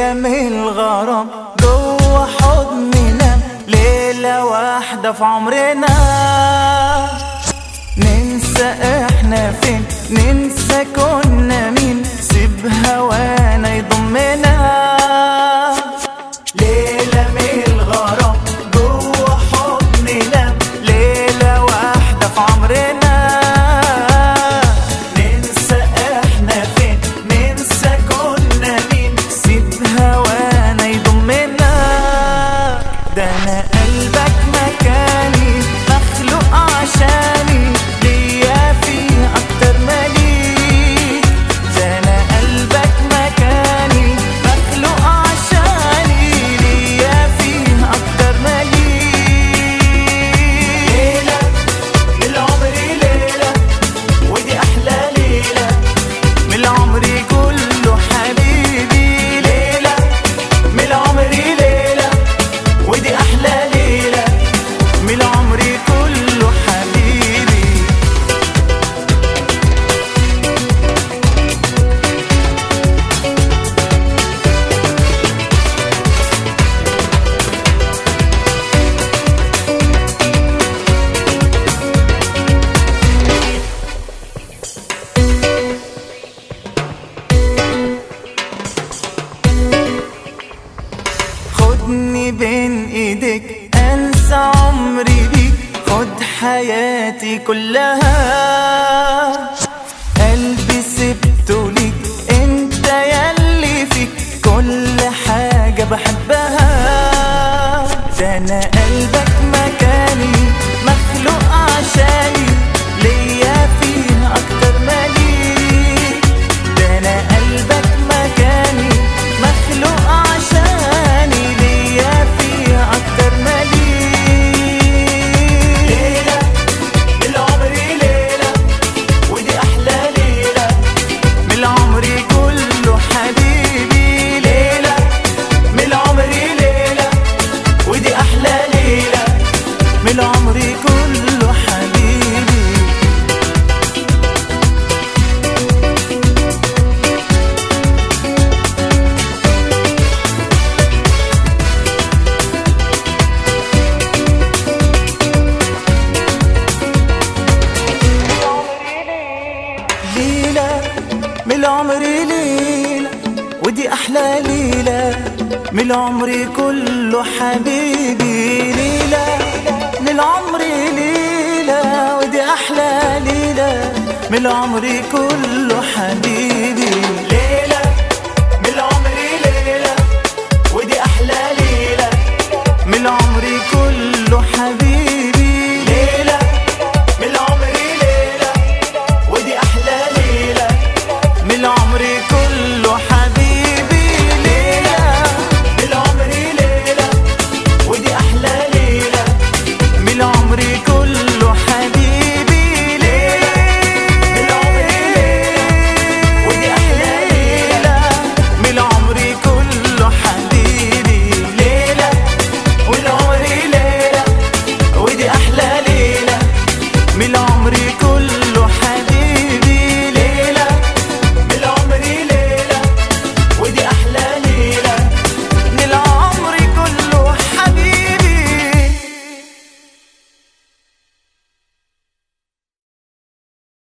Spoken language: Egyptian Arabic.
ليلة من الغرام جوه حضننا ليلة واحدة في عمرنا ننسى احنا فين ننسى كنا مين سيب هوانا يضمنا ليلة من الغرام جوه حضننا ليلة واحدة في عمرنا ننسى احنا فين ننسى كنا مين سيب هوانا يضمنا ده انا قلبك مكاني مخلوق عشاني ليا فيه اكتر ماليك ده انا قلبك مكاني مخلوق عشاني ليا فيه اكتر ماليك ليلة من عمري ليلة ودي احلى ليلة من عمري كله حبيبي ليلة من عمري ليلة ودي احلى ليلة من عمري كله حبيبي خدني بين ايديك انسى عمري بيك خد حياتي كلها قلبي سبته ليك انت ياللي فيك كل حاجة بحبها ده انا قلبك مكاني مخلوق عشاني ليا فيه اكتر ماليك ده انا قلبك مكاني مخلوق عشاني ليا فيه اكتر ماليك ليلة من عمري ليلة ودي احلى ليلة من عمري كله حبيبي ليلة من عمري ليلة ودي احلى ليلة من عمري كله حبيبي ليلة من عمري ليلة ودي أحلى ليلة من عمري كله حبيبي ليلة من عمري ليلة ودي أحلى ليلة من عمري كله حبيبي ليلة